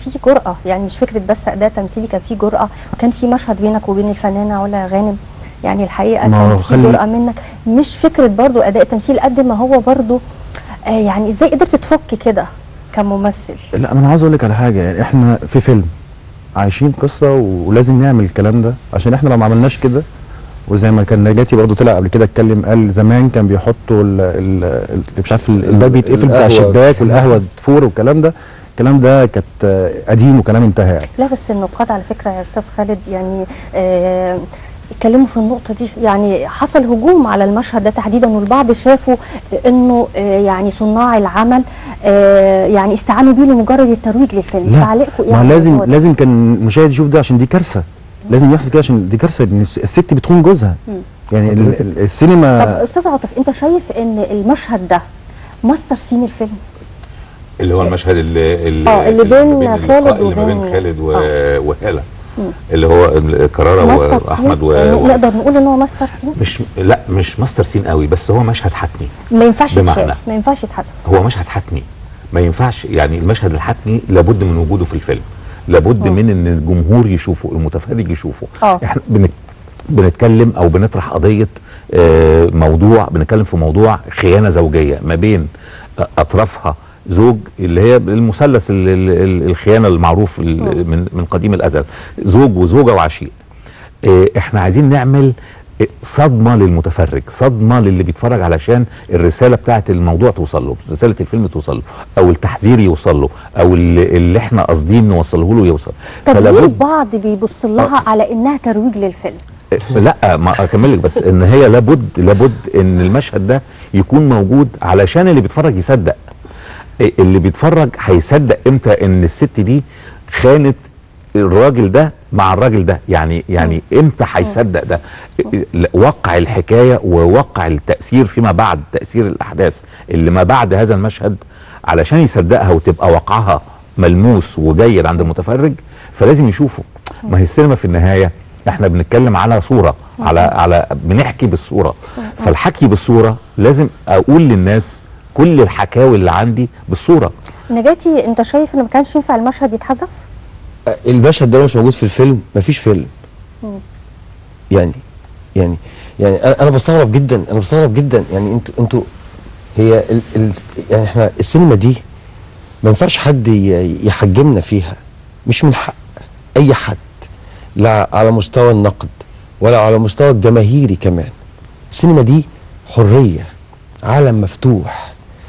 في جرأة يعني مش فكرة بس أداء تمثيلي كان في جرأة وكان في مشهد بينك وبين الفنانة علا غانم يعني الحقيقة ما هو كان في خلي- جرأة منك مش فكرة برضو أداء تمثيل قد ما هو برضو آه يعني إزاي قدرت تفك كده كممثل لا ما انا عاوز اقول لك على حاجه يعني احنا في فيلم عايشين قصه و- ولازم نعمل الكلام ده عشان احنا لو ما عملناش كده وزي ما كان نجاتي برضو طلع قبل كده اتكلم قال زمان كان بيحطوا ال ال ال مش عارف ال- الباب يتقفل بتاع القهوة. الشباك والقهوه تفور والكلام ده الكلام ده كانت آه، قديم وكلام انتهى يعني لا بس النقاد على فكرة يا أستاذ خالد يعني آه اتكلموا في النقطة دي يعني حصل هجوم على المشهد ده تحديدا والبعض شافوا انه آه يعني صناع العمل آه يعني استعانوا بيه لمجرد الترويج للفيلم لا تعليقكم ايه ما على لازم الموضوع ده؟ لازم كان المشاهد يشوف ده عشان دي كارثه لازم يحصل كده عشان دي كارثه ان الس- الست بتخون جوزها يعني ال- ال- طب السينما استاذ عاطف انت شايف ان المشهد ده ماستر سين الفيلم اللي هو المشهد اللي اللي, آه، اللي بين ما خالد اللقاء اللي ما بين وبين- خالد و... آه. وهاله اللي هو كرارة ماستر واحمد سين و... يعني و... نقدر نقول ان هو ماستر سين مش لا مش ماستر سين قوي بس هو مشهد حتمي ما ينفعش بمعنى. يتشال ما ينفعش يتحذف هو مشهد حتمي ما ينفعش يعني المشهد الحتمي لابد من وجوده في الفيلم لابد من ان الجمهور يشوفه المتفرج يشوفه آه. احنا بنت... بنتكلم او بنطرح قضيه آه، موضوع بنتكلم في موضوع خيانه زوجيه ما بين آه، اطرافها زوج اللي هي المثلث ال- ال- ال- الخيانه المعروف ال- من من قديم الازل زوج وزوجه وعشيق آه، احنا عايزين نعمل آه، صدمه للمتفرج صدمه للي بيتفرج علشان الرساله بتاعت الموضوع توصل له رساله الفيلم توصل له او التحذير يوصل له او اللي, اللي احنا قاصدين نوصله له يوصل طب ليه فلابد- البعض بيبص لها على انها ترويج للفيلم لا ما اكمل لك بس ان هي لابد لابد ان المشهد ده يكون موجود علشان اللي بيتفرج يصدق إيه اللي بيتفرج هيصدق امتى ان الست دي خانت الراجل ده مع الراجل ده يعني يعني امتى هيصدق ده إيه، لا، وقع الحكايه ووقع التاثير فيما بعد تاثير الاحداث اللي ما بعد هذا المشهد علشان يصدقها وتبقى وقعها ملموس وجيد عند المتفرج فلازم يشوفه ما هي السينما في النهايه احنا بنتكلم على صوره على على بنحكي بالصوره فالحكي بالصوره لازم اقول للناس كل الحكاوي اللي عندي بالصوره نجاتي انت شايف ان ما كانش ينفع المشهد يتحذف المشهد ده لو مش موجود في الفيلم مفيش فيلم يعني يعني يعني انا انا بستغرب جدا انا بستغرب جدا يعني انتوا انتوا هي ال ال يعني احنا السينما دي ما ينفعش حد ي- يحجمنا فيها مش من حق اي حد لا على مستوى النقد ولا على مستوى الجماهيري كمان السينما دي حريه عالم مفتوح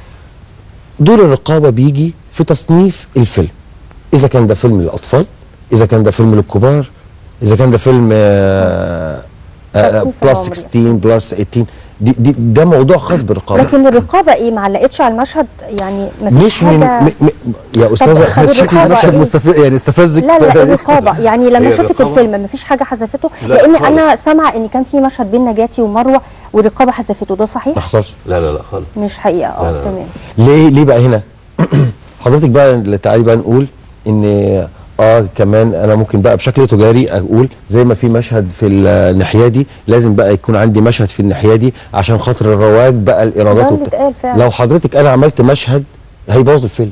دور الرقابه بيجي في تصنيف الفيلم اذا كان ده فيلم للاطفال اذا كان ده فيلم للكبار اذا كان ده فيلم آه آه تصنيف بلس العمري. 16 بلس 18 دي, دي ده موضوع خاص بالرقابه لكن الرقابه ايه ما علقتش على المشهد يعني ما فيش مش من حاجه م م يا استاذه طب شكل الرقابة المشهد إيه؟ مستفز يعني استفزك لا لا الرقابه يعني لما هي شافت الرقابة- الفيلم ما فيش حاجه حذفته لا لان خالص. انا سامعه ان كان في مشهد بين نجاتي ومروه والرقابه حذفته ده ما صحيح حصلش لا لا لا خالص مش حقيقه لا، اه لا. تمام ليه ليه بقى هنا حضرتك بقى تعالي بقى نقول ان اه كمان انا ممكن بقى بشكل تجاري اقول زي ما في مشهد في الناحيه دي لازم بقى يكون عندي مشهد في الناحيه دي عشان خاطر الرواج بقى الايرادات ده اللي وبتاع. اتقال فعلا. لو حضرتك انا عملت مشهد هيبوظ الفيلم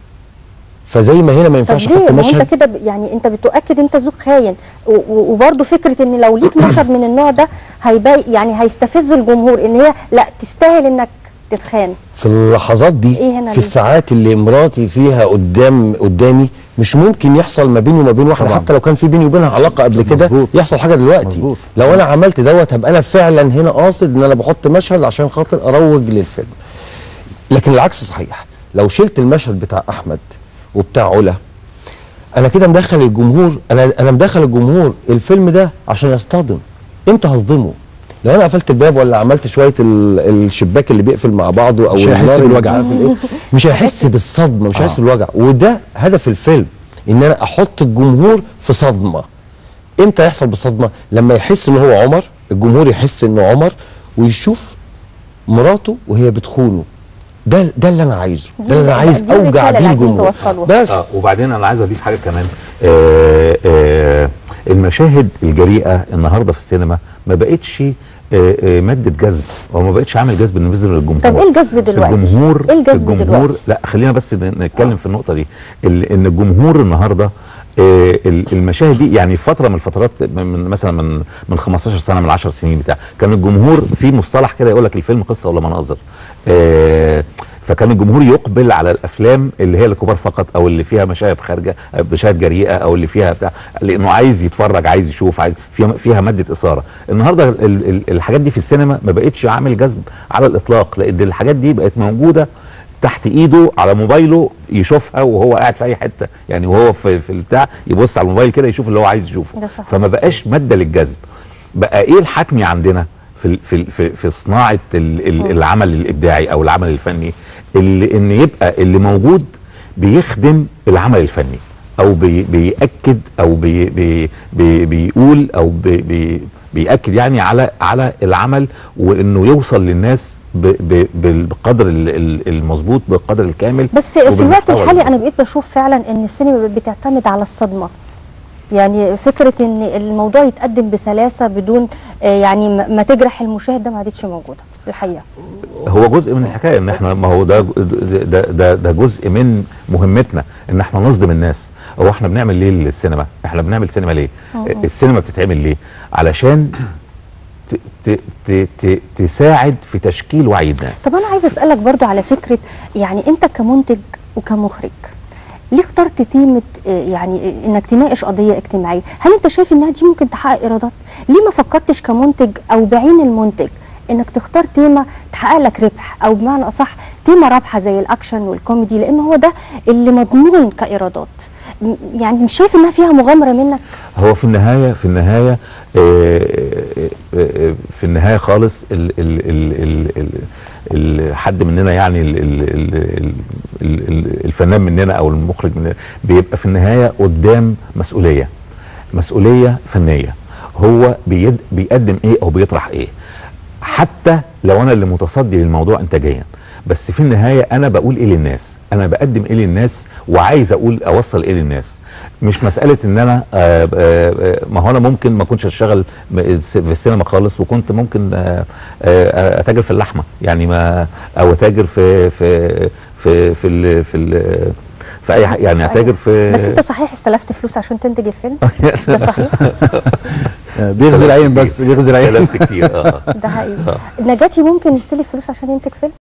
فزي ما هنا ما طب ينفعش ليه احط ما هو مشهد انت كده ب- يعني انت بتؤكد انت زوج خاين و- و- وبرضه فكره ان لو ليك مشهد من النوع ده هيبقى يعني هيستفز الجمهور ان هي لا تستاهل انك تتخان في اللحظات دي إيه هنا في ليه؟ الساعات اللي مراتي فيها قدام قدامي مش ممكن يحصل ما بيني وما بين واحده طبعاً. حتى لو كان في بيني وبينها علاقه قبل كده مظبوط. يحصل حاجه دلوقتي مظبوط. لو انا عملت دوت هبقى انا فعلا هنا قاصد ان انا بحط مشهد عشان خاطر اروج للفيلم لكن العكس صحيح لو شلت المشهد بتاع احمد وبتاع علا انا كده مدخل الجمهور انا انا مدخل الجمهور الفيلم ده عشان يصطدم امتى هصدمه لو انا قفلت الباب ولا عملت شويه ال- الشباك اللي بيقفل مع بعضه او مش هيحس النار اللي بالوجع. مش عارف الايه مش هيحس بالصدمه مش هيحس بالوجع وده هدف الفيلم ان انا احط الجمهور في صدمه امتى يحصل بصدمه لما يحس ان هو عمر الجمهور يحس انه عمر ويشوف مراته وهي بتخونه ده ده اللي انا عايزه ده اللي انا عايز دي اوجع الرسالة اللي بيه عايزين الجمهور توصلوها. بس آه وبعدين انا عايز اضيف حاجه كمان آه آه المشاهد الجريئه النهارده في السينما ما بقتش آه، آه، ماده جذب او ما بقتش عامل جذب بالنسبه للجمهور طب ايه الجذب دلوقتي؟ الجمهور ايه الجذب الجمهور دلوقتي؟ لا خلينا بس ن- نتكلم في النقطه دي ال- ان الجمهور النهارده آه، ال- المشاهد دي يعني في فتره من الفترات من من- مثلا من من 15 سنه من 10 سنين بتاع كان الجمهور في مصطلح كده يقول لك الفيلم قصه ولا مناظر آه، فكان الجمهور يقبل على الافلام اللي هي الكبار فقط او اللي فيها مشاهد خارجه آه، مشاهد جريئه او اللي فيها بتاع لانه عايز يتفرج عايز يشوف عايز فيها فيها ماده اثاره النهارده ال- ال- الحاجات دي في السينما ما بقتش عامل جذب على الاطلاق لان الحاجات دي بقت موجوده تحت ايده على موبايله يشوفها وهو قاعد في اي حته يعني وهو في في البتاع يبص على الموبايل كده يشوف اللي هو عايز يشوفه ده صحيح. فما بقاش ماده للجذب بقى ايه الحتمي عندنا في ال- في ال- في, في صناعه ال ال العمل الابداعي او العمل الفني اللي ان يبقى اللي موجود بيخدم العمل الفني او بي بياكد او بي بي بي بيقول او بي بي بياكد يعني على على العمل وانه يوصل للناس ب- ب- بالقدر ال- ال- المظبوط بالقدر الكامل بس في الوقت وبالمحتوى الحالي المظبوط. انا بقيت بشوف فعلا ان السينما بتعتمد على الصدمه يعني فكره ان الموضوع يتقدم بسلاسه بدون آه، يعني ما ما تجرح المشاهد ده ما عادتش موجوده الحقيقه هو جزء من الحكايه ان احنا ما هو ده ده ده, ده جزء من مهمتنا ان احنا نصدم الناس هو احنا بنعمل ليه السينما احنا بنعمل سينما ليه السينما بتتعمل ليه علشان ت ت ت ت تساعد في تشكيل وعي الناس طب انا عايز اسالك برضو على فكره يعني انت كمنتج وكمخرج ليه اخترت تيمة آه، يعني آه، انك تناقش قضية اجتماعية هل انت شايف انها دي ممكن تحقق ايرادات ليه ما فكرتش كمنتج او بعين المنتج انك تختار تيمة تحقق لك ربح او بمعنى اصح تيمة رابحة زي الاكشن والكوميدي لان هو ده اللي مضمون كايرادات م- يعني مش شايف انها فيها مغامرة منك هو في النهايه في النهايه آه، آه، آه، في النهايه خالص ال ال ال ال ال ال حد مننا يعني ال ال ال ال ال ال الفنان مننا او المخرج مننا بيبقى في النهايه قدام مسؤوليه مسؤوليه فنيه هو بيد بيقدم ايه او بيطرح ايه حتى لو انا اللي متصدي للموضوع انتاجيا بس في النهايه انا بقول ايه للناس انا بقدم ايه للناس وعايز اقول اوصل ايه للناس مش مساله ان انا آه آه آه، ما هو انا ممكن ما كنتش اشتغل م- في السينما خالص وكنت ممكن آه آه اتاجر في اللحمه يعني ما او اتاجر في في في في ال في ال في اي حاجه يعني اتاجر في بس انت صحيح استلفت فلوس عشان تنتج الفيلم ده صحيح بيغزي العين بس بيغزي العين كلمت كتير اه ده حقيقي نجاتي ممكن يستلف فلوس عشان ينتج فيلم